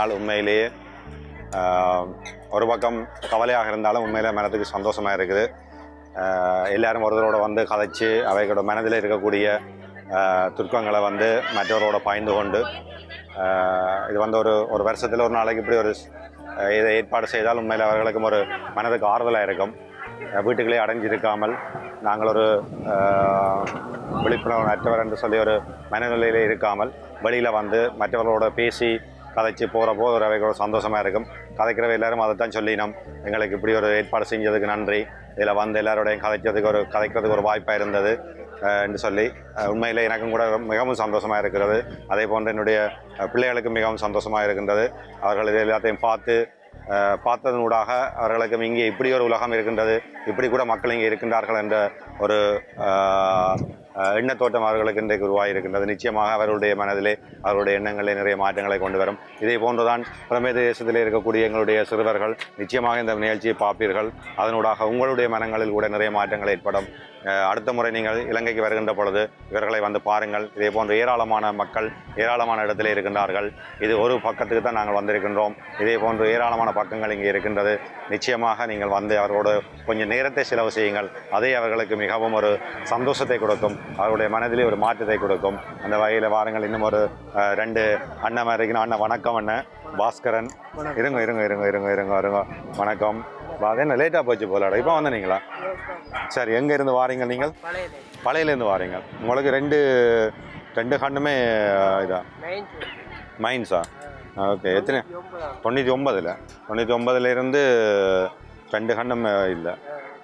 நாள் உண்மையிலேயே ஆஹ், ஒரு பக்கம் கவலையாக இருந்தாலும் உண்மையிலே மனதுக்கு சந்தோஷமாக இருக்குது ஆஹ், எல்லாரும் ஒருத்தரோட வந்து கதைச்சு அவைகளோட மனதில் இருக்கக்கூடிய ஆஹ், துர்க்கங்களை வந்து மற்றவரோட பாய்ந்து கொண்டு ஆஹ், இது வந்து ஒரு ஒரு வருஷத்தில் ஒரு நாளைக்கு இப்படி ஒரு ஆஹ், இதை ஏற்பாடு செய்தால் உண்மையில் அவர்களுக்கும் ஒரு மனதுக்கு ஆறுதலாக இருக்கும் ஆஹ், வீட்டுக்குள்ளே அடைஞ்சிருக்காமல் நாங்கள் ஒரு ஆஹ், விழிப்புணர்வு அற்றவர் என்று சொல்லி ஒரு மனநிலையில் இருக்காமல் வெளியில் வந்து மற்றவர்களோட பேசி கதைச்சு போகிறப்போ ஒரு அவைகளோட சந்தோஷமாக இருக்கும் கதைக்கிறவ எல்லாரும் அதை தான் சொல்லினோம் எங்களுக்கு இப்படி ஒரு ஏற்பாடு செஞ்சதுக்கு நன்றி இதில் வந்து எல்லாரோடையும் கதைக்கிறதுக்கு ஒரு கதைக்கிறதுக்கு ஒரு வாய்ப்பாக இருந்தது அஹ், என்று சொல்லி அஹ், உண்மையிலே எனக்கும் கூட மிகவும் சந்தோஷமாக இருக்கிறது அதே போன்று என்னுடைய அஹ், பிள்ளைகளுக்கும் மிகவும் சந்தோஷமாக இருக்கின்றது அவர்கள் இது எல்லாத்தையும் பார்த்து அஹ், பார்த்ததனூடாக அவர்களுக்கும் இங்கே இப்படி ஒரு உலகம் இருக்கின்றது இப்படி கூட மக்கள் இங்கே இருக்கின்றார்கள் என்ற ஒரு அஹ், அஹ், எண்ணத்தோட்டம் அவர்களுக்கு இன்றைக்கு உருவாகியிருக்கின்றது நிச்சயமாக அவர்களுடைய மனதிலே அவருடைய எண்ணங்களிலே நிறைய மாற்றங்களை கொண்டு வரும் இதே போன்றுதான் புறமே தேசத்திலே இருக்கக்கூடிய எங்களுடைய சிறுவர்கள் நிச்சயமாக இந்த நிகழ்ச்சியை பார்ப்பீர்கள் அதனூடாக உங்களுடைய மனங்களில் கூட நிறைய மாற்றங்கள் ஏற்படும் அஹ், அடுத்த முறை நீங்கள் இலங்கைக்கு வருகின்ற பொழுது இவர்களை வந்து பாருங்கள் இதே போன்ற ஏராளமான மக்கள் ஏராளமான இடத்திலே இருக்கின்றார்கள் இது ஒரு பக்கத்துக்கு தான் நாங்கள் வந்திருக்கின்றோம் இதே போன்று ஏராளமான பக்கங்கள் இங்கே இருக்கின்றது நிச்சயமாக நீங்கள் வந்து அவரோடு கொஞ்சம் நேரத்தை செலவு செய்யுங்கள் அதே அவர்களுக்கு மிகவும் ஒரு சந்தோஷத்தை கொடுக்கும் அவருடைய மனதிலே ஒரு மாற்றத்தை கொடுக்கும் அந்த வகையில் வாருங்கள் இன்னும் ஒரு அஹ், ரெண்டு அண்ணன் இருக்கணும் அண்ணன் வணக்கம் அண்ணன் பாஸ்கரன் இருங்க இருங்க இருங்க இருங்க இருங்க இருங்க வணக்கம் வா, அது என்ன லேட்டாக போச்சு போலாடா இப்போ வந்தீங்களா சரி எங்கே இருந்து வாரீங்க நீங்கள் பழையது பழையிலேருந்து வாரீங்க உங்களுக்கு ரெண்டு ரெண்டு கண்ணுமே இதா நைன்டி மைன்ஸா ஓகே எத்தனை ஒன்பதாம் தொண்ணூற்றி ஒன்பதில் தொண்ணூற்றி ஒன்பதுலேருந்து ரெண்டு கண்ணும் இல்லை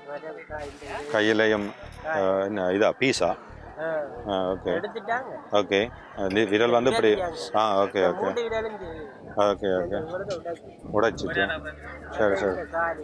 கையிலையும் அஹ், என்ன இதா பீஸா ஓகே எடுத்துட்டாங்க ஓகே விரல் வந்து இப்படி ஆ ஓகே ஓகே மூட்டு விரலுந்து ஓகே ஓகே இவரது உடைச்சு உடைச்சிட்டு சரி சரி காலு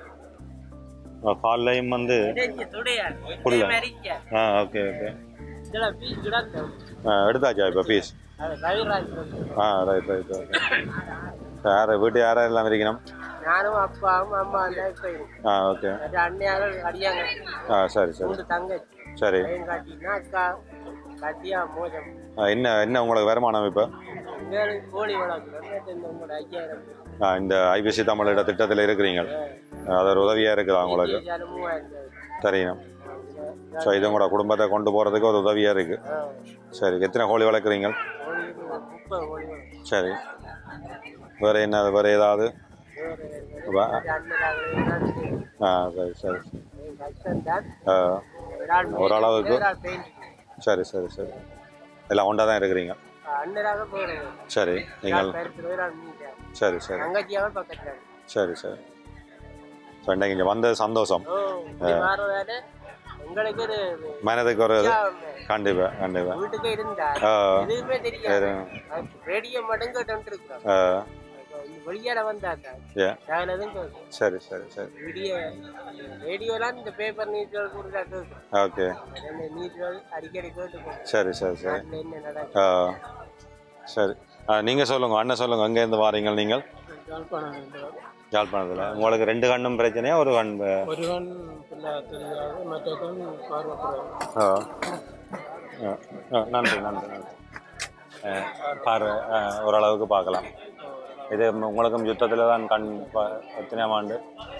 கால்லையும் வந்து இடைஞ்சு துடையா புரியல. மறிக்க ஆ ஓகே ஓகே இதெல்லாம் பீஸ் கிடக்கு எடுத்தாச்சா இப்போ பீஸ் அது கவிராஜ் ஆ ரைட் ரைட் ஓகே யார் வீட்டு யாராக எல்லாம் இருக்கணும் நானும் அப்பாவும் அம்மா தான் இப்போ இருக்கு ஆ ஓகே மற்ற அண்ணியாக அடியாங்க ஆ சரி சரி மூன்று தங்கச்சி சரி பையன் காட்டினா அக்கா கட்டியா மோஜம் ஆ, என்ன என்ன உங்களுக்கு வருமானம் இப்போ இங்கே கோழி வளர்க்குறோம் உங்களோட ஐயாயிரம் ஆ, இந்த ஐபிசி தமிழோட திட்டத்தில் இருக்கிறீங்க அது ஒரு உதவியாக இருக்குதா உங்களுக்கு ஐயாயிரம் மூவாயிரம் ரூபாய். தெரியும் ஸோ இது உங்களோட குடும்பத்தை கொண்டு போகிறதுக்கு ஒரு உதவியாக இருக்குது ஆ. சரி எத்தனை கோழி வளர்க்குறீங்க கோழி முப்பது கோழி வளர்க்குறோம். சரி வேறு என்ன வேறு ஏதாவது வேறு வா- அண்ணனாக ஆ சரி சரி கஷ்டம்தான் ஆ, ஒரு ஆள் ஓரளவுக்கு. ஒரு ஆள் பெயிண்ட் சரி சரி சரி எல்லாம் ஒன்றா தான் இருக்கிறீங்க அண்ணனாக போகிறேன் சரி நீங்கள் பேருக்கு ஒரு ஆள் மீட்டா சரி சரி தங்கச்சியாக பக்கத்தில் சரி சரி ஸோ இன்றைக்கு இங்கே வந்தது சந்தோஷம் ஓ இப்படி மாறுறதால எங்களுக்கு ஒரு மனதுக்கு ஒரு இது உற்சாகம். கண்டிப்பாக கண்டிப்பாக வீட்டுக்கு இருந்தா ஆ எதுவுமே தெரியாது சரி. ரேடியோ மட்டும் கேட்டு இருக்கிறோம் ஆ வெளியாட வந்தாக்கா ஏ நான் எதுவும் கேட்கும் சரி சரி சரி வீடியோ ரேடியோலாம் இந்த பேப்பர் நீட்கள் கொடுத்தா கேட்கும் ஓகே அந்த நீட்கள் அடிக்கடி கேட்டுக்கோம் சரி சரி சரி நாட்டில் என்ன நடக்குது ஆ சரி ஆ நீங்கள் சொல்லுங்கள் அண்ணன் சொல்லுங்கள் அங்கேருந்து வாரீங்க நீங்கள் யாழ்ப்பாணம் என்றால் யாழ்ப்பாணத்தில் உங்களுக்கு ரெண்டு கண்ணும் பிரச்சனையா ஒரு கண் ஒருவன் பிள்ளை தெரியாது மற்றவன் பார்வைப்படாது ஆ ஆ, ஆ, நன்றி நன்றி நன்றி ஆ, பாரு ஆ, ஓரளவுக்கு பார்க்கலாம் இது உங்களுக்கும் யுத்தத்தில் தான் கண் ப- எத்தனையாம் ஆண்டு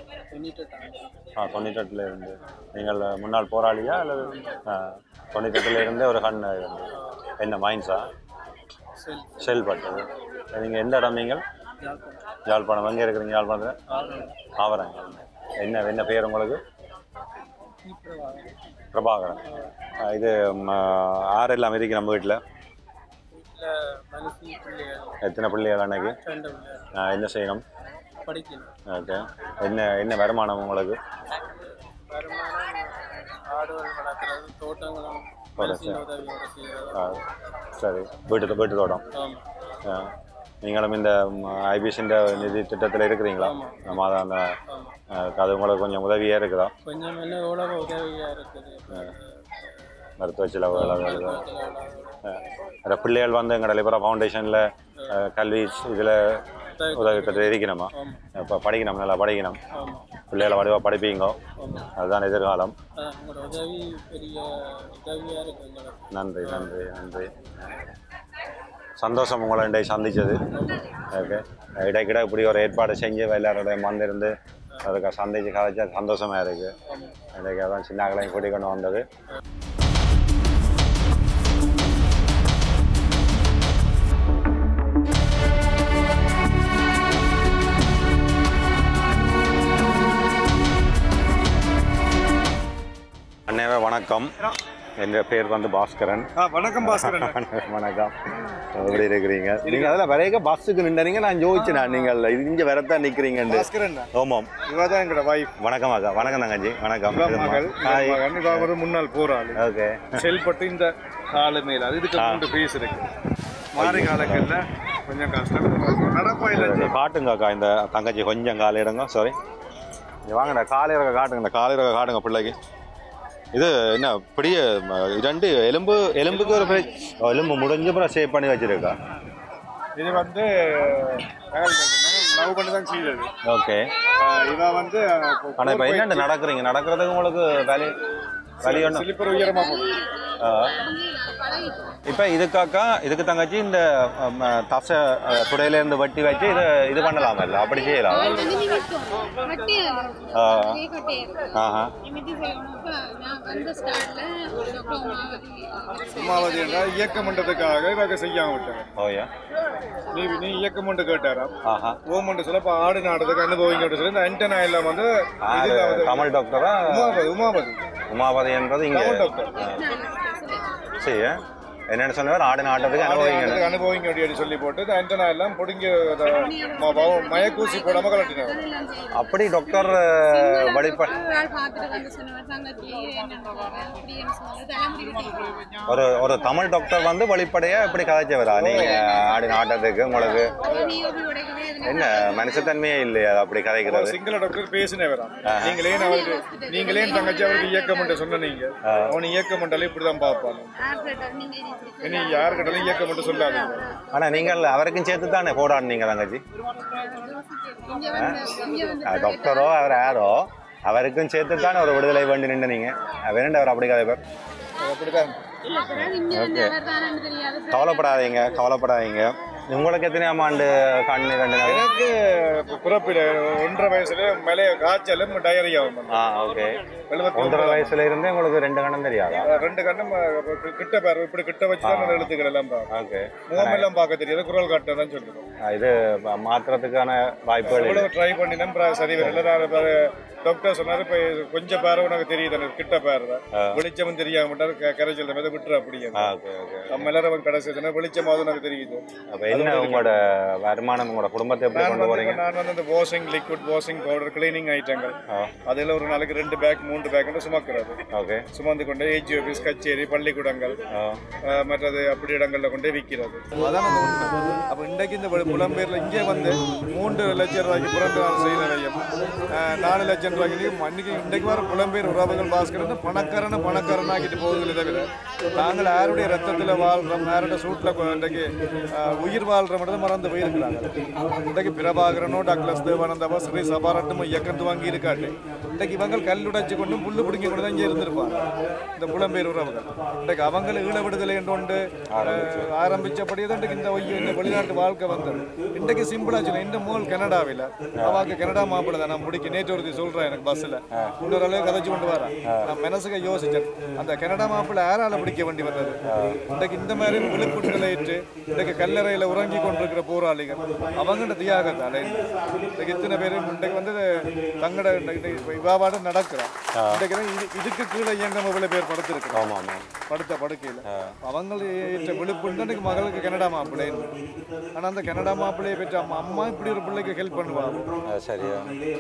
ஆ தொண்ணூற்றெட்டில் இருந்து நீங்கள் முன்னாள் போராளியா அல்லது ஆ, தொண்ணூத்தெட்டுல இருந்தே ஒரு கண் இருந்து என்ன மைன்ஸா செல் பட்டது நீங்கள் எந்த இடம் நீங்கள் யாழ்ப்பாணம் எங்கே இருக்கிறீங்க யாழ்ப்பாணத்தில் ஆவரங்க என்ன என்ன பேர் உங்களுக்கு பிரபாகரன் ஆ, இது ம, ஆறெல்லாம் இருக்கு நம்ம வீட்டில் மனுஷி பிள்ளைகள் எத்தனை பிள்ளைகள் அன்னைக்கு ரெண்டு பிள்ளைகள் ஆ, என்ன செய்யணும் படிக்கணும் ஓகே என்ன என்ன வருமானம் உங்களுக்கு வருமானம் ஆடுகள் வளர்க்குறது தோட்டங்களும் வளர்ச்சி. உதவியோட செய்கிறது ஆ, சரி வீட்டு வீட்டு தோட்டம் ஆமாம் ஆ, நீங்களும் இந்த ஐபிஎஸ்ன்ற நிதி திட்டத்தில் இருக்கிறீங்களா நம்ம அதை அந்த ஆ, அது உங்களுக்கு கொஞ்சம் உதவியாக இருக்குதா கொஞ்சம் என்ன எவ்வளோ உதவியாக இருக்குது மருத்துவ செலவு அளவு வேறு பிள்ளைகள் வந்து எங்களோட லிபரா ஃபவுண்டேஷனில் கல்வி இதில் உதவி பெற்று இருக்கணுமா இப்போ படிக்கணும் நல்லா படிக்கணும் ஆமாம் பிள்ளைகளை வடிவாக படிப்பீங்க அதுதான் எதிர்காலம் உங்களோட உதவி பெரிய உதவியாக இருக்குது எங்களுக்கு நன்றி நன்றி நன்றி சந்தோஷம் உங்களை இன்றைக்கு சந்திச்சது ஓகே இடைக்கிட இப்படி ஒரு ஏற்பாடு செஞ்சு எல்லாரோடைய வந்திருந்து அதுக்கு சந்திச்சு கதைச்சா சந்தோஷமாக இருக்குது இன்றைக்கு அதான் சின்னாக்களையும் கூட்டிக் கொண்டு வந்தது அண்ணேவே வணக்கம் என் பேர் வந்து பாஸ்கரன் ஆ வணக்கம் பாஸ்கரன் வணக்கம் எப்படி இருக்கிறீங்க நீங்க அதில் வரைக்க பஸ்ஸுக்கு நின்றீங்க நான் ஜோதிச்சேன் நீங்கள் இது இங்க வரத்தான் நிக்கிறீங்கன்னு பாஸ்கரன் ஓமாம் இவ தான் எங்களோட வைஃப் வணக்கம் அக்கா வணக்கம் தங்கச்சி வணக்கம் இவ மகள் இவ ஹாய் மகன் இவ ஒரு முன்னாள் போராளி ஓகே செயல்பட்டு இந்த காலு மேல அது இதுக்கு மூன்று பீஸ் இருக்கு மாறி காலங்கள்ல கொஞ்சம் கஷ்டம் நடப்பாயில காட்டுங்க அக்கா இந்த தங்கச்சி கொஞ்சம் காலை இடங்க சாரி இங்க வாங்க இந்த காலையிறக காட்டுங்க இந்த காலையிறக காட்டுங்க பிள்ளைக்கு இது என்ன பெரிய ம, இரண்டு எலும்பு எலும்புக்கு ஒரு பெரிய ஓ, எலும்பு முடிஞ்ச அப்புறம் சேவ் பண்ணி வச்சிருக்கா இது வந்து லவ் பண்ணி தான் செய்தது ஓகே ஆ, இவ வந்து ஆனா இப்ப என்ன நடக்கிறீங்க நடக்கிறதுக்கு உங்களுக்கு வேலை வலி ஒன்றும் சிலிப்பர் உயரமா போகும் இப்போ இதுக்காக்கா இதுக்கு தங்கச்சி இந்த அம், தசை அஹ், துடையில இருந்து வெட்டி வச்சு இதை இது பண்ணலாமல்ல அப்படி செய்யலாம் ஆ. ஆஹா உமாவதி என்றால் இயக்கம் பண்றதுக்காக இவங்க செய்யாம விட்டாங்க ஓயா நீ நீ இயக்கம் மட்டும் கேட்டாராம் ஆஹா ஓமண்டு சொல்ல இப்ப ஆடு நாடுறதுக்கு அனுபவிங்க சொல்லி இந்த ஆண்டனா எல்லாம் வந்து யாரு இதுல வந்து தமிழ் டாக்டரா உமாவதி உமாவதி உமாபதி என்றது இங்க தமிழ் டாக்டர் சரி என்னன்னு சொன்னவர் ஆடு நாட்டத்துக்கு அனுபவிங்க அதுக்கு அனுபவிங்க அப்படின்னு சொல்லி போட்டு இந்த ஆண்டனா எல்லாம் பிடுங்கி அத ம- ம- மயக்கூசி போடாம கலட்டினாங்க அப்படி டாக்டர் வழிப ஒரு ஒரு தமிழ் டாக்டர் வந்து வெளிப்படையா இப்படி கதைச்சவரா நீங்க ஆடு நாட்டத்துக்கு உங்களுக்கு என்ன மனுஷத்தன்மையே இல்லையா அது அப்படி கதைக்கிறது சிங்கள டாக்டர் பேசினே வரா நீங்களே அவருக்கு நீங்களே என் தங்கச்சி அவருக்கு இயக்கம் மட்டும் சொன்ன நீங்க அவன் இயக்கம் மண்டாலே இப்படிதான் பார்ப்பாங்க இனி யாருக்கிட்டாலும் இயக்கம் மட்டும் சொல்லாதீங்க ஆனா நீங்கள் அவருக்கும் சேர்த்து தானே போடாடுனீங்க தங்கச்சி அஹ் டாக்டரோ அவர் யாரோ அவருக்கும் சேர்த்து தானே ஒரு விடுதலை வேண்டி நின்று நீங்க வேணுண்டு அவர் அப்படி கதைப்பார் அப்படிதான் கவலைப்படாதீங்க கவலைப்படாதீங்க உங்களுக்கு எத்தனையாம் ஆண்டு கண் ரெண்டு நாள் எனக்கு பிறப்பில ஒன்றரை வயசுல மேலே காய்ச்சலும் டயரியாவும் ஆ ஓகே எழுபத்தி ஒன்றரை வயசுல இருந்தே உங்களுக்கு ரெண்டு கணம் தெரியாதா ரெண்டு கண்ணும் அஹ், கிட்ட பாரு இப்படி கிட்ட வச்சு தான் அந்த எழுத்துக்கள் எல்லாம் பார்க்கும் ஓகே முகமெல்லாம் பார்க்க தெரியாது குரல் காட்ட தான் சொல்லுவோம் இது மாத்துறதுக்கான வாய்ப்புகள் இல்லை. எவ்வளவு ட்ரை பண்ணினா அப்புறம் சரி வரல நான் பாரு டாக்டர் சொன்னாரு இப்ப கொஞ்சம் பேர உனக்கு தெரியுது எனக்கு கிட்ட பேர் வெளிச்சமும் தெரியாம விட்டாரு கரைச்சல் மாதிரி விட்டுரு அப்படியே ஆ ஓகே ஓகே நம்ம எல்லாரும் கடைசி சொன்னா வெளிச்சமாவது எனக்கு தெரியுது அப்ப என்ன உங்களோட வருமானம் உங்களோட குடும்பத்தை எப்படி நான் கொண்டு வந்து போறீங்க இப்ப நான் வந்து இந்த washing liquid washing powder cleaning ஐட்டங்கள் ஆ அதில் ஒரு நாளைக்கு ரெண்டு பேக் மூன்று பேக் சுமக்கிறது ஓகே சுமந்து கொண்டு ஏஜி ஆஃபீஸ் கச்சேரி பள்ளிக்கூடங்கள் ஆ அஹ், மற்றது அப்படி இடங்கள்ல கொண்டே விற்கிறது அதான் அந்த உண்மை அப்போ இன்றைக்கு இந்த புல- புலம்பெயர்ல இங்கே வந்து மூன்று லட்சம் ரூபாய்க்கு பிறந்த நாள் செய்த நிலையம் அஹ், நாலு லட்சம் ரூபாய்க்கு அன்னைக்கு இன்றைக்கு வர புலம்பெயர் உறவுகள் பாஸ்கரன் பணக்காரன பணக்காரனாக்கிட்டு போகுதுல தவிர நாங்கள் யாருடைய ரத்தத்தில் வாழ்றோம் யாருடைய சூட்டில் இன்றைக்கு அஹ், உயிர் வாழ்றோம் மறந்து போயிருக்கிறாங்க இன்றைக்கு பிரபாகரனோ டக்ளஸ் தேவானந்தாவோ ஸ்ரீ சபாரட்டமோ இயக்கத்து வாங்கி இருக்காட்டு இன்றைக்கு இவங்க கல்லுடைச்சு கொண்டு புல்லு பிடிங்கி கொண்டு தான் இங்கே இருந்திருப்பாங்க இந்த புலம்பெயர் உறவுகள் இன்றைக்கு அவங்க ஈழ விடுதலை என்று ஒன்று அஹ், ஆரம்பிச்சபடியே தான் இன்றைக்கு இந்த ஒய்ய இந்த வெளிநாட்டு வாழ்க்கை வந்தது இன்றைக்கு சிம்பிளா சொல்ல இந்த மூல் கனடாவில் அவாக்கு கனடா மாப்பிள்ளை தான் நான் முடிக்க நேற்று ஒருத்தி சொல்றேன் எனக்கு பஸ்ஸில் இன்னொரு அளவு கதைச்சு கொண்டு வரேன் நான் மனசுக்கு யோசிச்சேன் அந்த கனடா மாப்பிள்ளை யாரால பிடிக்க வேண்டி வந்தது இன்றைக்கு இந்த மாதிரி விழுப்புண்களை ஏற்று இன்றைக்கு கல்லறையில் உறங்கி கொண்டிருக்கிற போராளிகள் அவங்கள்ட்ட தியாகத்தால இன்றைக்கு இத்தனை பேர் இன்றைக்கு வந்து தங்கட விவாபாடு நடக்கிறான் இன்றைக்கு தான் இது இதுக்கு கீழே இயங்காம இவ்வளவு பேர் படுத்திருக்கிறோம் ஆமா ஆமா படுத்த படுக்கையில் அவங்க ஏற்ற விழுப்புண்டு இன்னைக்கு மகளுக்கு கனடா மாப்பிள்ளை ஆனா அந்த கனடா மாப்பிள்ளையை பெற்ற அம்மா அம்மா இப்படி ஒரு பிள்ளைக்கு ஹெல்ப் பண்ணுவாங்க அது சரியா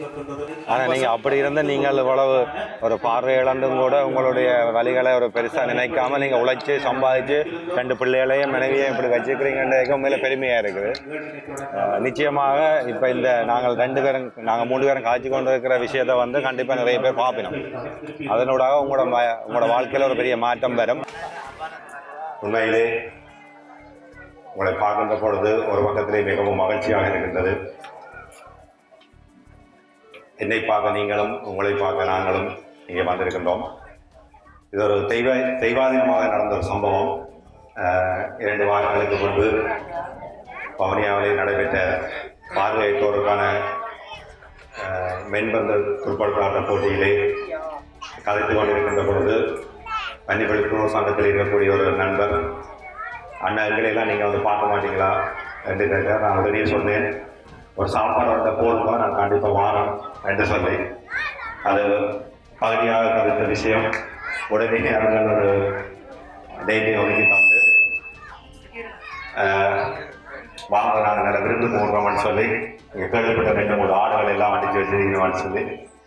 ஆனா நீங்க அப்படி இருந்த நீங்கள் இவ்வளவு ஒரு பார்வை இழந்தும் கூட உங்களுடைய வழிகளை ஒரு பெருசா நினைக்காம நீங்க உழைச்சு சம்பாதிச்சு ரெண்டு பிள்ளைகளையும் மனைவியையும் இப்படி வச்சுக்கிறீங்கன்றது உண்மையில பெருமையா இருக்குது அஹ் நிச்சயமாக இப்ப இந்த நாங்கள் ரெண்டு பேரும் நாங்க மூணு பேரும் காய்ச்சி கொண்டு இருக்கிற விஷயத்தை வந்து கண்டிப்பா நிறைய பேர் பார்ப்பினோம் அதனூடாக உங்களோட ம- உங்களோட வாழ்க்கையில ஒரு பெரிய மாற்றம் வரும் உண்மையிலே உங்களை பார்க்கின்ற பொழுது ஒரு பக்கத்திலே மிகவும் மகிழ்ச்சியாக இருக்கின்றது என்னை பார்க்க நீங்களும் உங்களை பார்க்க நாங்களும் இங்கே வந்திருக்கின்றோம் இது ஒரு தெய்வ தெய்வாதீனமாக நடந்த ஒரு சம்பவம் அஹ், இரண்டு வாரங்களுக்கு முன்பு வவுனியாவில் நடைபெற்ற பார்வையற்றோருக்கான அஹ், மென்பந்து துடுப்பாட்ட போட்டியிலே கலைத்து கொண்டிருக்கின்ற பொழுது பன்னிப்பள்ளி சங்கத்தில் இருக்கக்கூடிய ஒரு நண்பர் அண்ணா எங்களையெல்லாம் நீங்கள் வந்து பார்க்க மாட்டீங்களா என்று கேட்டார் நான் உடனே சொன்னேன் ஒரு சாப்பாடு வந்த போதுமா நான் கண்டிப்பாக வாரம் என்று சொல்லி அது பகுதியாக கருத்த விஷயம் உடனே அவர்கள் ஒரு டெய்லி ஒதுக்கி தந்து ஆஹ், வாங்க நாங்கள் நல்ல விருந்து போடுறோம்னு சொல்லி இங்கே கேள்விப்பட்ட ரெண்டு மூணு ஆடுகள் எல்லாம் அடித்து வச்சிருக்கீங்கன்னு சொல்லி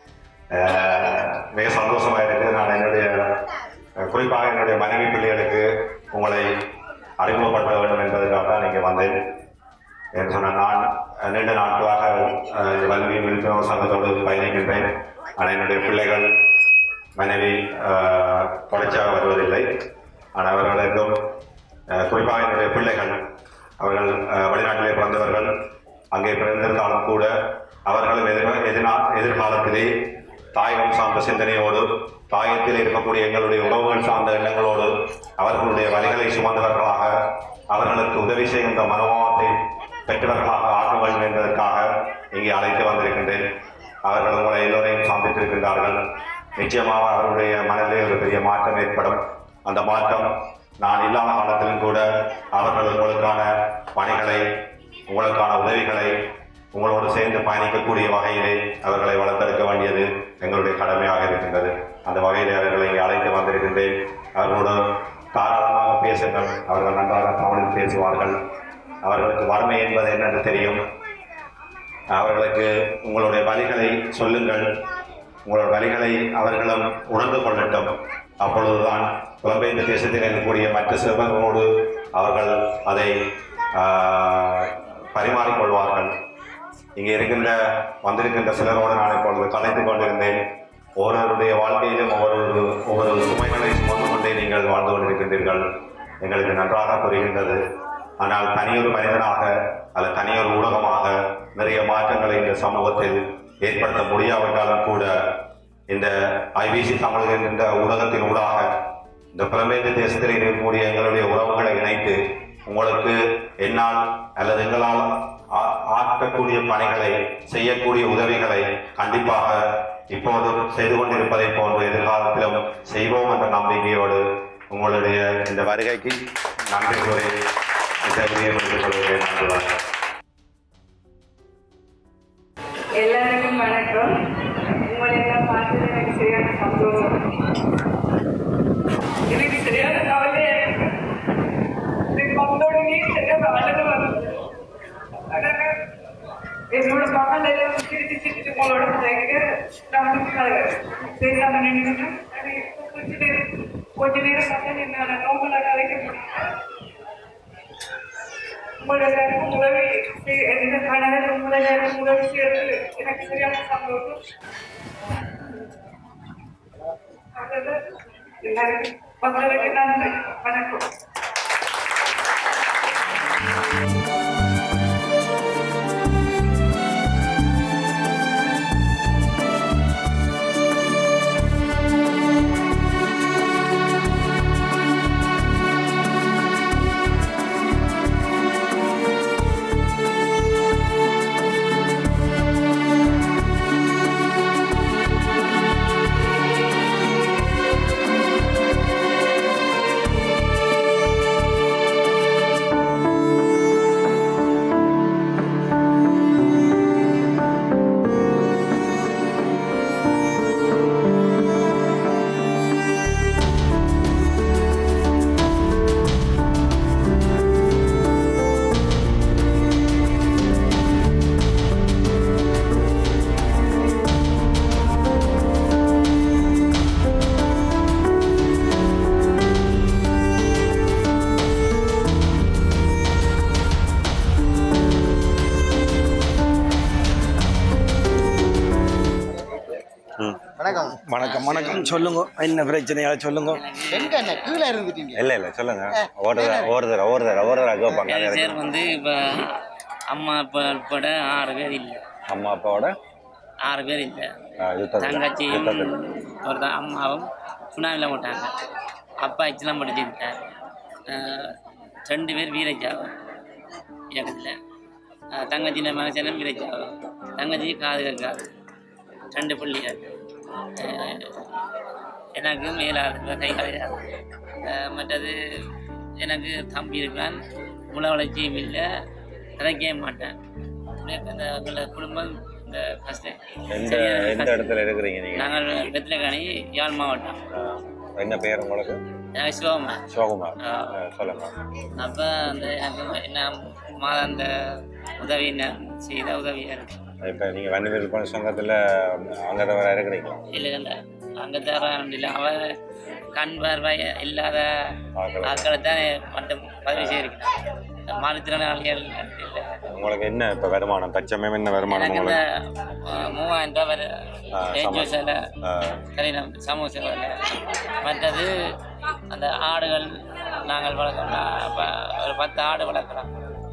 ஆஹ், மிக சந்தோஷமாக இருக்குது நான் என்னுடைய அஹ், குறிப்பாக என்னுடைய மனைவி பிள்ளைகளுக்கு உங்களை அறிமுகப்படுத்த வேண்டும் என்பதற்காக தான் நீங்கள் வந்தேன் என்று சொன்ன நான் அஹ், நீண்ட நாட்களாக அஹ், இந்த கல்வி விழிப்புணர்வு சங்கத்தோடு பயணிக்கின்றேன் ஆனால் என்னுடைய பிள்ளைகள் மனைவி அஹ், தொடர்ச்சியாக வருவதில்லை ஆனால் அவர்களுக்கும் அஹ், குறிப்பாக என்னுடைய பிள்ளைகள் அவர்கள் அஹ், வெளிநாட்டிலே பிறந்தவர்கள் அங்கே பிறந்திருந்தாலும் கூட அவர்களும் எதிர் எதிர்நா எதிர்காலத்திலே தாயகம் சார்ந்த சிந்தனையோடு தாயத்தில் இருக்கக்கூடிய எங்களுடைய உறவுகள் சார்ந்த எண்ணங்களோடு அவர்களுடைய வழிகளை சுமந்தவர்களாக அவர்களுக்கு உதவி செய்கின்ற மனோபாவத்தை பெற்றவர்களாக ஆக்க வேண்டும் என்பதற்காக இங்கே அழைத்து வந்திருக்கின்றேன் அவர்கள் உங்களை எல்லோரையும் சந்தித்திருக்கின்றார்கள் நிச்சயமாக அவருடைய மனதிலே ஒரு பெரிய மாற்றம் ஏற்படும் அந்த மாற்றம் நான் இல்லாத காலத்திலும் கூட அவர்கள் உங்களுக்கான பணிகளை உங்களுக்கான உதவிகளை உங்களோடு சேர்ந்து பயணிக்கக்கூடிய வகையிலே அவர்களை வளர்த்தெடுக்க வேண்டியது எங்களுடைய கடமையாக இருக்கின்றது அந்த வகையிலே அவர்களை இங்கே அழைத்து வந்திருக்கின்றேன் அவர்களோடு தாராளமாக பேசுங்கள் அவர்கள் நன்றாக தமிழில் பேசுவார்கள் அவர்களுக்கு வறுமை என்பது என்னென்று தெரியும் அவர்களுக்கு உங்களுடைய வழிகளை சொல்லுங்கள் உங்களோட வழிகளை அவர்களும் உணர்ந்து கொள்ளட்டும் அப்பொழுதுதான் புலம்பெயர்ந்த தேசத்தில் இருக்கக்கூடிய மற்ற சிறுவர்களோடு அவர்கள் அதை ஆஹ், பரிமாறிக்கொள்வார்கள் இங்கே இருக்கின்ற வந்திருக்கின்ற சிலரோடு நான் இப்பொழுது கலைத்துக் கொண்டிருந்தேன் ஒவ்வொருவருடைய வாழ்க்கையிலும் ஒவ்வொரு ஒவ்வொரு சுமைகளை சுமந்து கொண்டே நீங்கள் வாழ்ந்து கொண்டிருக்கின்றீர்கள் எங்களுக்கு நன்றாக புரிகின்றது ஆனால் தனியொரு மனிதனாக அல்லது தனியொரு ஊடகமாக நிறைய மாற்றங்களை இந்த சமூகத்தில் ஏற்படுத்த முடியாவிட்டாலும் கூட இந்த ஐபிசி தமிழ் என்கின்ற ஊடகத்தின் ஊடாக இந்த புலம்பெயர்ந்த தேசத்தில் இருக்கக்கூடிய எங்களுடைய உறவுகளை இணைத்து உங்களுக்கு என்னால் அல்லது எங்களால் ஆ- ஆற்றக்கூடிய பணிகளை செய்யக்கூடிய உதவிகளை கண்டிப்பாக இப்போதும் செய்து கொண்டிருப்பதை போன்று எதிர்காலத்திலும் செய்வோம் என்ற நம்பிக்கையோடு உங்களுடைய இந்த வருகைக்கு நன்றி கூறி இந்த விரிவுபடுத்திக் கொள்கிறேன் நன்றி வணக்கம். எல்லாருக்கும் வணக்கம் உங்களை எல்லாம் பார்த்தது எனக்கு சரியான சந்தோஷம் எனக்கு சரியான கவலையா இருக்கு எனக்கு மக்களோடனே சரியான அழகு வருது அதனால என்னோட மகள் எல்லாம் சிரிச்சு சிரிச்சு உங்களோட சேர்க்க நான் வந்து பேசாம நின்று கொஞ்ச நேரம் கொஞ்ச நேரம் மட்டும் என்னால் நோம்பலாக அழைக்க முடியும் உங்களெல்லாருக்கும் உதவி செய்- எந்த கணவர் உங்களெல்லாருக்கும் உதவி செய்யறது எனக்கு சரியான சந்தோஷம் அவ்வளவுதான். எல்லாருக்கும் மக்களுக்கு நன்றி வணக்கம் வணக்கம் வணக்கம் வணக்கம் சொல்லுங்க என்ன பிரச்சனையா சொல்லுங்க எங்க என்ன கீழே இருந்துட்டீங்க இல்லை இல்லை சொல்லுங்க ஒரு தடவை ஒரு தடவை ஒரு தடவை ஒரு தடவை கேட்பாங்க அது பேர் எனக்கு- வந்து இப்போ அம்மா அப்பா உட்பட ஆறு பேர் இல்லை அம்மா அப்பாவோட ஆறு பேர் இல்லை ஆஹ், யுத்தத்தில் தங்கச்சியும் யுத்தத்தில் ஒரு தான் அம்மாவும் சுனாமியில் போட்டாங்க அப்பா இச்சலாம் படிச்சிருக்கார் ரெண்டு பேர் வீரஜாவும் இயக்கத்தில் தங்கச்சின மனசனம் விரைச்சாகும் தங்கச்சி காது கேட்காது ரெண்டு பிள்ளைகள் அஹ், எனக்கு மேலாது கை கலையாது மற்றது எனக்கு தம்பி இருக்கான் முள வளர்ச்சியும் இல்லை கதைக்கவே மாட்டேன் எனக்கு இந்த எங்களோட குடும்பம் இந்த கஷ்டம் எந்த சரியான எந்த கஷ்டம். இடத்துல இருக்கிறீங்க நீங்க நாங்கள் வெத்திலக்காணி யாழ் மாவட்டம் ஆஹ், என்ன பேர் உங்களுக்கு எனக்கு சிவமா சிவகுமார் ஆ. ஆஹ், சொல்லுங்க அப்போ அந்த எனக்கு என்ன மாதம் அந்த உதவி நான் செய்த உதவியாக இருக்கு இப்போ நீங்கள் வண்டி விற்பனை சங்கத்தில் அங்கே வர இருக்கிறீங்களா இல்லை இல்லை அங்கே தரான் இல்லை அவன் கண் பார்வை இல்லாத ஆட்களை. ஆட்களை தான் மட்டும் பதவி செய்திருக்கிறான் மாற்றுத்திறனாளிகள் இல்லை உங்களுக்கு என்ன இப்போ வருமானம் தச்சமயம் என்ன வருமானம் எனக்கு இந்த உங்களுக்கு அஹ், மூவாயிரம் ரூபாய் வர ஆ, ஏஜோ சேலை ஆஹ், சரி நம்ம சமூக சேவையில் மற்றது அந்த ஆடுகள் நாங்கள் வளர்க்கணும் நான் அப்ப ஒரு பத்து ஆடு வளர்க்குறோம்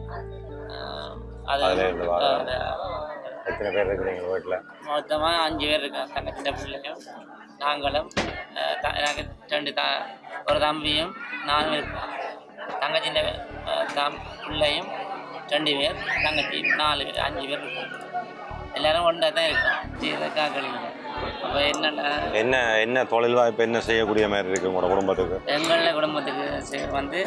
அஹ், அது அதுல இருந்து வர- அந்த எத்தனை பேர் இருக்கிறீங்க வீட்டில் மொத்தமாக அஞ்சு பேர் இருக்காங்க தங்கச்சிட்ட பிள்ளையும் நாங்களும் அஹ், த- எனக்கு ரெண்டு த ஒரு தம்பியும் நானும் இருக்கோம் தங்கச்சிட்ட அஹ், தம் பிள்ளையும் ரெண்டு பேர் தங்கச்சி நாலு பேர் அஞ்சு பேர் இருக்கோம் எல்லாரும் ஒன்றா தான் இருக்கோம் செய்த காக்களில் அப்போ என்னென்ன என்ன என்ன தொழில் வாய்ப்பு என்ன செய்யக்கூடிய மாதிரி இருக்கு உங்களோட குடும்பத்துக்கு எங்கள குடும்பத்துக்கு செ- வந்து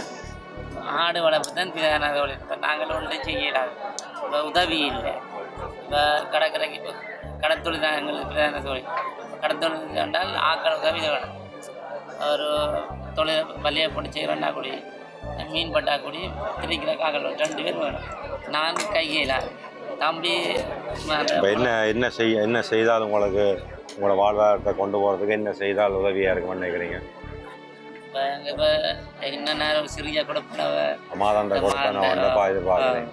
ஆடு வளர்ப்பு தான் பிரதான தொழில் இப்போ நாங்கள் ஒன்றும் செய்யலாது இப்போ உதவி இல்லை இப்போ கடற்கரைக்கு இப்போ கடத்தொழில் தான் எங்களுக்கு பிரதான தொழில் கடத்தொழில் என்றால் ஆக்கள் உதவி வேணும் ஒரு தொழில் வலியை போட்டு செய்கிறோன்னா கூடி மீன் பட்டா கூடி திரிக்கிற காக்கள் ரெண்டு பேர் வேணும் நான் கையிலாது தம்பி அந்த இப்போ என்ன என்ன செய்ய என்ன செய்தால் உங்களுக்கு உங்களோட வாழ்வாதாரத்தை கொண்டு போகிறதுக்கு என்ன செய்தால் உதவியாக இருக்கும்னு நினைக்கிறீங்க இப்போ எங்கள் இப்போ என்ன நேரம் சிறிய கொடுப்பனவ மாதாந்த கொடுத்தா நான் வந்தப்பா எதிர்பார்க்குறேன்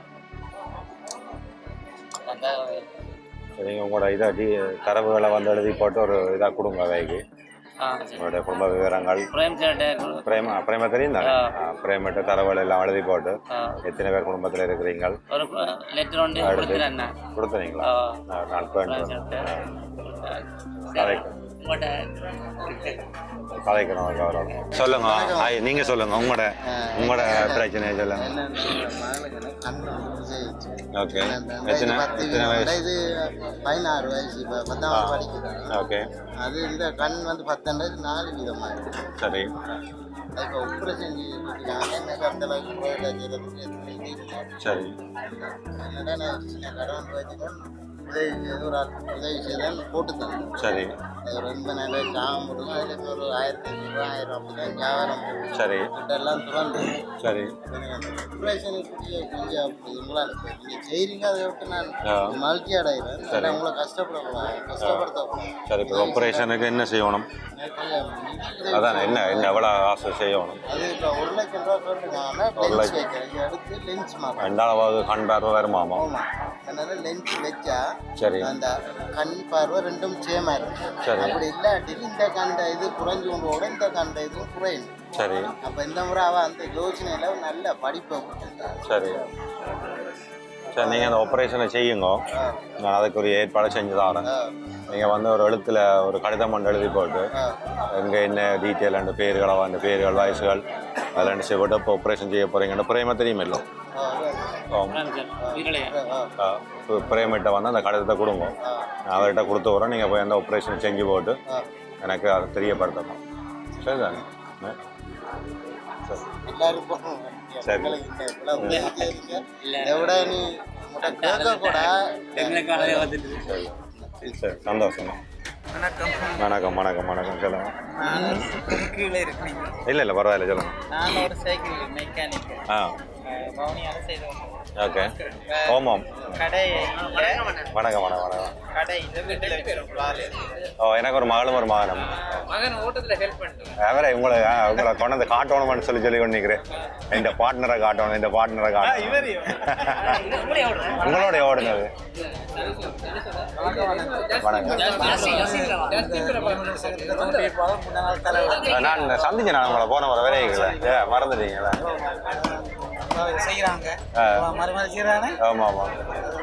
நீங்கள் உங்களோட இதை டி தரவுகளை வந்து எழுதி போட்டு ஒரு இதாக கொடுங்க அவைக்கு ஆ சரி உங்களுடைய குடும்ப விவரங்கள் பிரேம் சேட்டை பிரேம பிரேம தெரியும் தானே ஆ. பிரேமிட்டு தரவுகள் எல்லாம் எழுதி போட்டு ஆ. எத்தனை பேர் குடும்பத்தில் இருக்கிறீங்க ஒரு லெட்டர் ஒன்று அடுத்து. கொடுத்துறேன் நான் கொடுத்துறீங்களா ஆ. நான் நான் பேண்ட் பிரேம் சேட்டை கதைக்கு உங்கள்கிட்ட கதைக்கணும் கவரம் சொல்லுங்க ஆய், நீங்க சொல்லுங்க உங்களோட உங்களோட பிரச்சனையை சொல்லுங்க ஓகே எத்தனை எத்தனை வயசு இது பதினாறு வயசு இப்போ பத்தாம் படிக்கிறான் ஓகே அது இந்த கண் வந்து பத்தொன்பது நாலு விதமாக இருக்கு சரி அதுக்கு ஆப்ரேஷன் செய்திருக்காங்க எனக்கு அந்த அளவுக்கு கோயிலில் செய்யறதுக்கு எதுவுமே தெரியல சரி என்னடா நான் சின்ன கடன் வச்சுதான் உதவி செய்து ஒரு ஆள் உதவி செய்தான் போட்டு தந்தேன் சரி அது ஒரு எண்பது நாள் ஜாபம் போடுங்க அதில் ஒரு ஆயிரத்தி ஐநூறுரூவா ஆயிரம் அப்படி தான் வியாபாரம் போகும் சரி எல்லாம் திறந்து சரி ஆப்ரேஷனுக்கு கொஞ்சம் அப்படி உங்களா நீங்கள் செய்கிறீங்க அதை விட்டு நான் ஆ. மல்டி அடைகிறேன் சரி. அதை உங்களை கஷ்டப்படக்கூடாது கஷ்டப்படுத்தக்கூடாது சரி இப்போ ஆப்ரேஷனுக்கு என்ன செய்யணும் அதான் என்ன என்ன எவ்வளோ ஆசை செய்யணும் அது இப்போ ஒரு லட்சம் ரூபா சொல்லிருக்காங்கன்னா ஒரு லென்ஸ் லட்சம். வைக்கிறேன் அடுத்து லென்ஸ் மாறும் ரெண்டாவது கண் பார்வை வருமாமா ஆமாம் அதனால லென்ஸ் வச்சா சரி அந்த கண் பார்வை ரெண்டும் சேமா இருக்கும் சரி. அப்படி இல்லாட்டி இந்த கண்ட இது குறைஞ்சு கொண்டு போட இந்த கண்ட இதுவும் குறையும் சரி அப்ப இந்த முறை அவ அந்த யோசனையில நல்ல படிப்பை கொடுத்துருக்கா சரி சரி நீங்கள் அந்த ஆப்ரேஷனை செய்யுங்க நான் அதுக்கு ஒரு ஏற்பாடு செஞ்சு தரேன் நீங்கள் வந்து ஒரு எழுத்தில் ஒரு கடிதம் ஒன்று எழுதி போட்டு எங்கே என்ன டீட்டெயில் அந்த பேர்களை அந்த பேர்கள் வயசுகள் அதில் ரெண்டு செய்யப்பட்டு இப்போ ஆப்ரேஷன் செய்ய போகிறீங்கன்னு பிரேம தெரியும் இல்லை வீரலையா பிரேமிட்ட வந்து அந்த கடிதத்தை கொடுங்க நான் அவர்கிட்ட கொடுத்து வரேன் நீங்கள் போய் அந்த ஆப்ரேஷன் செஞ்சு போட்டு எனக்கு அதை தெரியப்படுத்தணும் சரிதானே ஆ? சரி எல்லாருக்கும் சரி. உங்களுக்கு இந்த இவ்வளவு உதவி செய்றீங்க. இதை விட நீ உங்கள்கிட்ட கேட்க கூட எங்களுக்காக வந்துட்டு சரி சரி சந்தோஷம் வணக்கம் வணக்கம் வணக்கம் வணக்கம் சொல்லுங்க நான் கீழே இருக்கிறீங்க இல்லை இல்லை பரவாயில்ல சொல்லுங்க நான் ஒரு சைக்கிள் மெக்கானிக் ஆ பவுனியால செய்து ஓகே ஓமாம் கடை வணக்கம் வணக்கம் வணக்கம் கடை இந்த வீட்டில் வைக்கிறோம் பால் ஓ எனக்கு ஒரு மகளும் ஒரு மகனும் மகன் ஓட்டத்தில் ஹெல்ப் பண்ணிட்டு அவரே உங்களை ஆ, உங்களை கொண்டு காட்டணும்னு சொல்லி சொல்லி கொண்டு நிற்கிறேன் இந்த பார்ட்னரை காட்டணும் இந்த பார்ட்னரை காட்டணும் உங்களோட ஓடுனது வணக்கம் நான் சந்திச்சேன் நான் உங்களை போன முறை விரைக்கல ஏ மறந்துட்டீங்களா செய்கிறாங்க ஆ. மறு மாதிரி செய்கிறாங்க ஆமாம் ஆமாம்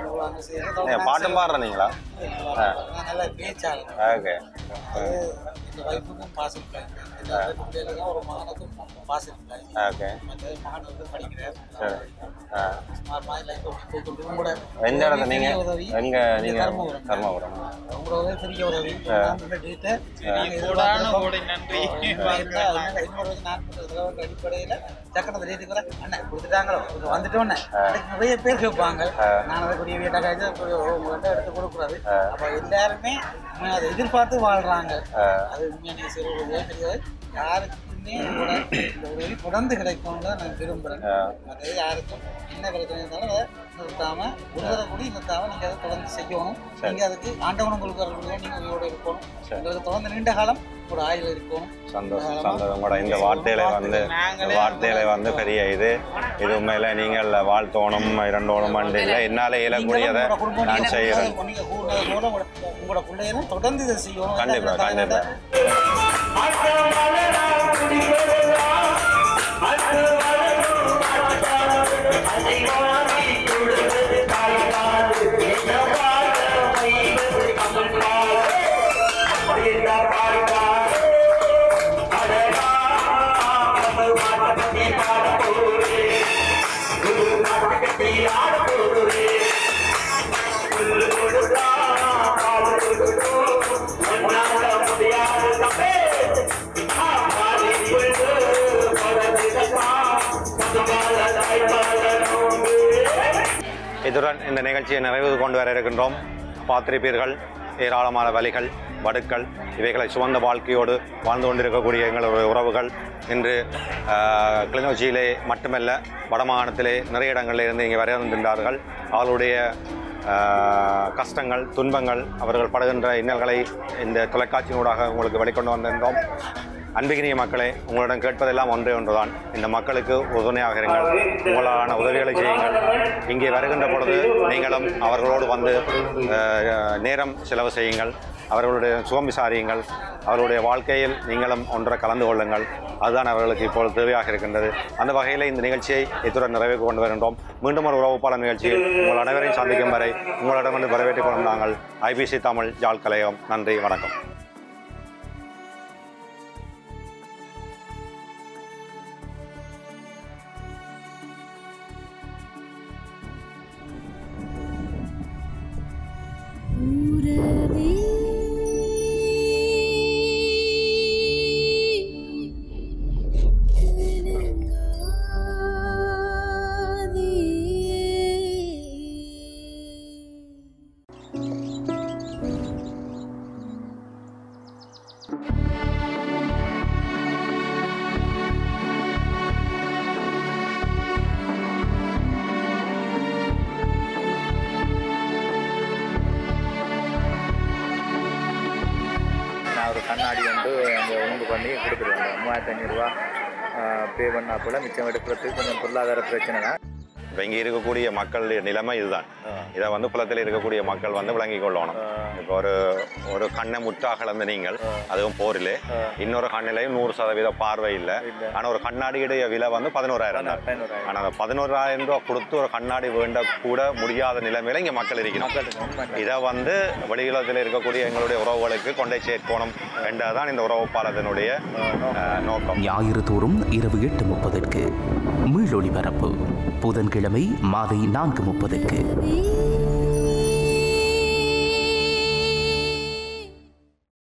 நீங்கள் பாட்டும் பாடுறீங்களா ஆ நல்லா பேச்சாங்க ஓகே இந்த வைஃபுக்கும் பாஸ் இல்லை பிள்ளைகளுக்கும் ஒரு மகனுக்கும் பாஸ் இல்லை ஓகே மற்ற மகன் வந்து படிக்கிறார் சரி ஆ ஸ்மார்ட் மாதிரி லைஃப் போய்க்கொண்டு உங்களோட எந்த இடத்துல நீங்க உதவி எங்க நீங்க தர்மபுரம். தர்மபுரம் உங்களோட உதவி பெரிய உதவி நான் இந்த டேட்டை நன்றி இன்னொரு நான் பண்றது அடிப்படையில் டக்குனு ரேட்டுக்கு வர அண்ணன் கொடுத்துட்டாங்களோ கொஞ்சம் வந்துட்டோன்னே அதுக்கு நிறைய பேர் கேட்பாங்க நான் அதை கூடிய வீட்டை காய்ச்சி உங்கள்கிட்ட எடுத்து கொடுக்குறாரு அப்போ எல்லாருமே உண்மையா அதை எதிர்பார்த்து வாழ்றாங்க அது உண்மையான சிறு உதவி தெரியாது யாருக்குமே உங்களோட இந்த உதவி தொடர்ந்து கிடைக்கும்னு தான் நான் விரும்புகிறேன் மற்றது யாருக்கும் என்ன பிரச்சனை இருந்தாலும் அதை நிறுத்தாம உதவ கூட நிறுத்தாம நீங்க அதை தொடர்ந்து செய்யணும் நீங்க அதுக்கு ஆண்டவன் உங்களுக்கு வரக்கூடிய நீங்க உயிரோட இருக்கணும் உங்களுக்கு தொடர்ந்து நீண்ட காலம் ஒரு ஆயுள் இருக்கணும் சந்தோஷம் சந்தோஷம் உங்களோட இந்த வார்த்தையில வந்து இந்த வார்த்தையில வந்து பெரிய இது இது உண்மையில நீங்கள் வாழ்த்தோணும் இரண்டோணும் இல்லை என்னால இயலக்கூடியதை உங்களோட குடும்பம் நான் நீங்க செய்கிறேன் கூடுனது- நீங்க கூடுனது கூட உங்களோட உங்களோட பிள்ளைகளும் தொடர்ந்து இதை செய்யணும் கண்டிப்பா கண்டிப்பா இதுடன் இந்த நிகழ்ச்சியை நிறைவு கொண்டு வர இருக்கின்றோம் பார்த்திருப்பீர்கள் ஏராளமான வலிகள் வடுக்கள் இவைகளை சுமந்த வாழ்க்கையோடு வாழ்ந்து கொண்டிருக்கக்கூடிய எங்களுடைய உறவுகள் இன்று ஆஹ், கிளிநொச்சியிலே மட்டுமல்ல வடமாகாணத்திலே நிறைய இடங்களில் இருந்து இங்கே வருகின்றார்கள் அவர்களுடைய ஆஹ், கஷ்டங்கள் துன்பங்கள் அவர்கள் படுகின்ற இன்னல்களை இந்த தொலைக்காட்சியினூடாக உங்களுக்கு வெளிக்கொண்டு வந்திருந்தோம் அன்பிகினிய மக்களே உங்களிடம் கேட்பதெல்லாம் ஒன்றே ஒன்றுதான் இந்த மக்களுக்கு உறுதுணையாக இருங்கள் உங்களான உதவிகளை செய்யுங்கள் இங்கே வருகின்ற பொழுது நீங்களும் அவர்களோடு வந்து அஹ், நேரம் செலவு செய்யுங்கள் அவர்களுடைய சுகம் விசாரியுங்கள் அவர்களுடைய வாழ்க்கையில் நீங்களும் ஒன்றை கலந்து கொள்ளுங்கள் அதுதான் அவர்களுக்கு இப்பொழுது தேவையாக இருக்கின்றது அந்த வகையில் இந்த நிகழ்ச்சியை இத்துடன் நிறைவேற்றி கொண்டு வருகின்றோம் மீண்டும் ஒரு உறவுப்பாளர் நிகழ்ச்சியில் உங்கள் அனைவரையும் சந்திக்கும் வரை உங்களிடமிருந்து வரவேற்றுக் கொள்ளும் நாங்கள் ஐபிசி தமிழ் ஜாழ் கலையம் நன்றி வணக்கம் உறவே கலங்காதே நான் ஒரு கண்ணாடி வந்து அங்கே உண்டு பண்ணி கொடுத்துருவேன் மூவாயிரத்தி ஐநூறுரூவா பே பண்ணா போல் மிச்சம் எடுக்கிறதுக்கு கொஞ்சம் பொருளாதார பிரச்சனை தான் இப்போ இங்கே இருக்கக்கூடிய மக்களுடைய நிலைமை இதுதான் இதை வந்து புலத்தில் இருக்கக்கூடிய மக்கள் வந்து விளங்கிக் கொள்ளணும் இப்போ ஒரு ஒரு கண்ணை முற்றாக இழந்த நீங்கள் அதுவும் போரிலே இன்னொரு கண்ணிலையும் நூறு சதவீத பார்வை இல்லை ஆனால் ஒரு கண்ணாடியுடைய விலை வந்து பதினோராயிரம் தான் பதினோராயிரம். ஆனால் அந்த பதினோராயிரம் ரூபா கொடுத்து ஒரு கண்ணாடி வேண்ட கூட முடியாத நிலைமையில இங்கே மக்கள் இருக்கணும் மக்களுக்கு உண்மை இதை வந்து வெளியுலகத்தில் இருக்கக்கூடிய எங்களுடைய உறவுகளுக்கு கொண்டே சேர்க்கணும் என்றதான் இந்த உறவு பாலத்தினுடைய அஹ், நோக்கம் ஞாயிறு தோறும் இரவு எட்டு முப்பதற்கு மீள் ஒளிபரப்பு புதன்கிழமை மாலை நான்கு முப்பதற்கு நீ